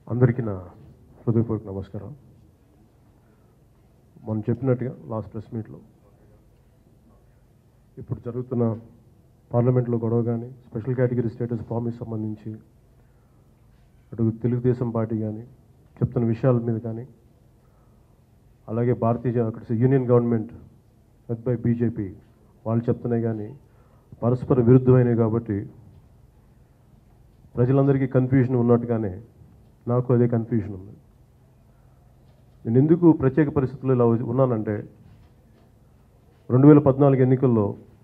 అందరికీ నా హృదయపూర్వక నమస్కారం మనం చెప్పినట్టుగా లాస్ట్ ప్రెస్ మీట్లో ఇప్పుడు జరుగుతున్న పార్లమెంట్లో గొడవ కానీ స్పెషల్ కేటగిరీ స్టేటస్ ప్రామిస్ సంబంధించి అటు తెలుగుదేశం పార్టీ కానీ చెప్తున్న విషయాల మీద కానీ అలాగే భారతీయ జన- అక్కడ union government led by BJP వాళ్ళు చెప్తున్నాయి కానీ పరస్పర విరుద్ధమైనవి కాబట్టి ప్రజలందరికీ కన్ఫ్యూజన్ ఉన్నట్టుగానే నాకు అదే కన్ఫ్యూజన్ ఉంది నేను ఎందుకు ప్రత్యేక పరిస్థితుల్లో ఇలా ఉన్నానంటే రెండు వేల పద్నాలుగు ఎన్నికల్లో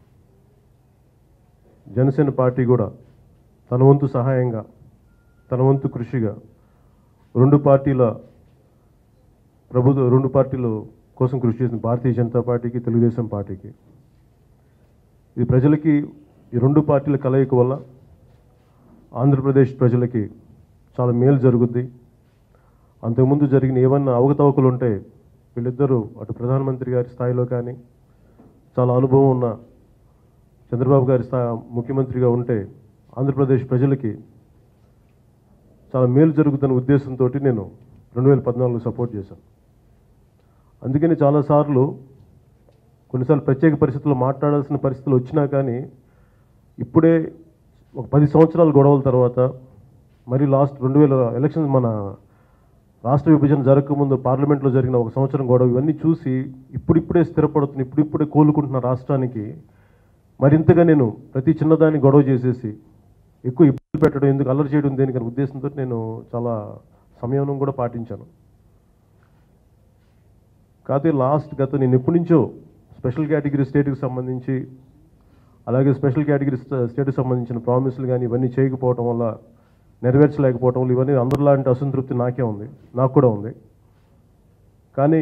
జనసేన పార్టీ కూడా తన వంతు సహాయంగా తన వంతు కృషిగా రెండు పార్టీల ప్రభుత్వ రెండు పార్టీల కోసం కృషి చేసిన భారతీయ జనతా పార్టీకి తెలుగుదేశం పార్టీకి ఇది ప్రజలకి ఈ రెండు పార్టీల కలయిక వల్ల ఆంధ్రప్రదేశ్ ప్రజలకి చాలా మేలు జరుగుద్ది అంతకుముందు జరిగిన ఏమన్నా అవకతవకలు ఉంటే వీళ్ళిద్దరూ అటు ప్రధానమంత్రి గారి స్థాయిలో కానీ చాలా అనుభవం ఉన్న చంద్రబాబు గారి స్థా ముఖ్యమంత్రిగా ఉంటే ఆంధ్రప్రదేశ్ ప్రజలకి చాలా మేలు జరుగుతున్న ఉద్దేశంతో నేను రెండు వేల పద్నాలుగులో సపోర్ట్ చేశాను అందుకని చాలాసార్లు కొన్నిసార్లు ప్రత్యేక పరిస్థితుల్లో మాట్లాడాల్సిన పరిస్థితులు వచ్చినా కానీ ఇప్పుడే ఒక పది సంవత్సరాల గొడవల తర్వాత మరి లాస్ట్ రెండు వేల ఎలక్షన్స్ మన రాష్ట్ర విభజన జరగకముందు పార్లమెంట్లో జరిగిన ఒక సంవత్సరం గొడవ ఇవన్నీ చూసి ఇప్పుడిప్పుడే స్థిరపడుతున్న ఇప్పుడిప్పుడే కోలుకుంటున్న రాష్ట్రానికి మరింతగా నేను ప్రతి చిన్నదాన్ని గొడవ చేసేసి ఎక్కువ ఇబ్బంది పెట్టడం ఎందుకు అల్లరి చేయడం దేనికని ఉద్దేశంతో నేను చాలా సంయమనం కూడా పాటించాను కాకపోతే లాస్ట్ గత నేను ఎప్పటి నుంచో స్పెషల్ కేటగిరీ స్టేట్కి సంబంధించి అలాగే స్పెషల్ కేటగిరీ స్టేట్కి సంబంధించిన ప్రామిస్లు కానీ ఇవన్నీ చేయకపోవటం వల్ల నెరవేర్చలేకపోవటం వల్ల ఇవన్నీ అందరిలాంటి అసంతృప్తి నాకే ఉంది నాకు కూడా ఉంది కానీ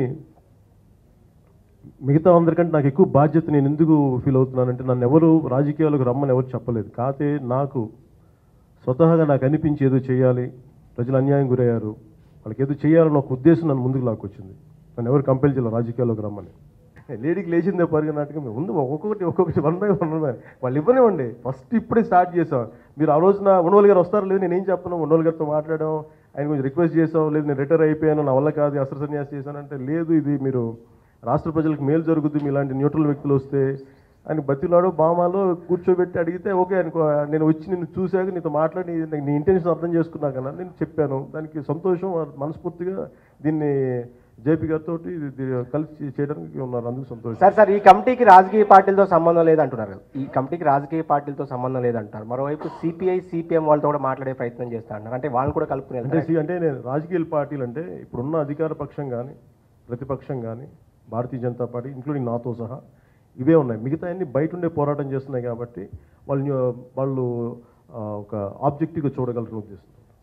మిగతా అందరికంటే నాకు ఎక్కువ బాధ్యత నేను ఎందుకు ఫీల్ అవుతున్నానంటే నన్ను ఎవరు రాజకీయాలకు రమ్మని ఎవరు చెప్పలేదు కాకపోతే నాకు స్వతహాగా నాకు అనిపించి ఏదో చేయాలి ప్రజలు అన్యాయం గురయ్యారు వాళ్ళకి ఏదో చేయాలని ఒక ఉద్దేశం నన్ను ముందుకు లాక్కొచ్చింది నన్ను ఎవరు కంపెల్ చేయాలి రాజకీయాల్లోకి రమ్మని లేడీకి లేచిందే పరిగణాటకం ఉంది ఒక్కొక్కటి ఒక్కొక్కటి వన్ బై వన్ బై వాళ్ళు ఇవ్వనివ్వండి ఫస్ట్ ఇప్పుడే స్టార్ట్ చేసాం మీరు ఆ రోజున ఉండవల్ గారు వస్తారో లేదు నేను ఏం చెప్పను ఉండవల్ గారితో మాట్లాడాం ఆయన కొంచెం రిక్వెస్ట్ చేసాం లేదు నేను రిటైర్ అయిపోయాను నా వల్ల కాదు అస్త్ర సన్యాసి చేశానంటే లేదు ఇది మీరు రాష్ట్ర ప్రజలకు మేలు జరుగుద్ది మీలాంటి న్యూట్రల్ వ్యక్తులు వస్తే ఆయన బతిలాడో బామాలో కూర్చోబెట్టి అడిగితే ఓకే అనుకో నేను వచ్చి నిన్ను చూశాక నీతో మాట్లాడి నీ- నీ ఇంటెన్షన్ అర్థం చేసుకున్నా కదా నేను చెప్పాను దానికి సంతోషం మనస్ఫూర్తిగా దీన్ని జేపీ గారితో కలిసి చేయడానికి ఉన్నారు అందుకు సంతోషం సార్ సార్ ఈ కమిటీకి రాజకీయ పార్టీలతో సంబంధం లేదంటున్నారు కదా. ఈ కమిటీకి రాజకీయ పార్టీలతో సంబంధం లేదంటారు మరోవైపు సిపిఐ సిపిఎం వాళ్ళతో కూడా మాట్లాడే ప్రయత్నం చేస్తా అంటారు అంటే వాళ్ళని కూడా కలుపుకునే అంటే సి- అంటే నేను రాజకీయ పార్టీలు అంటే ఇప్పుడున్న అధికార పక్షం కానీ ప్రతిపక్షం కానీ భారతీయ జనతా పార్టీ ఇంక్లూడింగ్ నాతో సహా ఇవే ఉన్నాయి మిగతా అన్ని బయట ఉండే పోరాటం చేస్తున్నాయి కాబట్టి వాళ్ళు వాళ్ళు ఆ, ఒక ఆబ్జెక్టివ్గా చూడగలరని ఉద్దేశం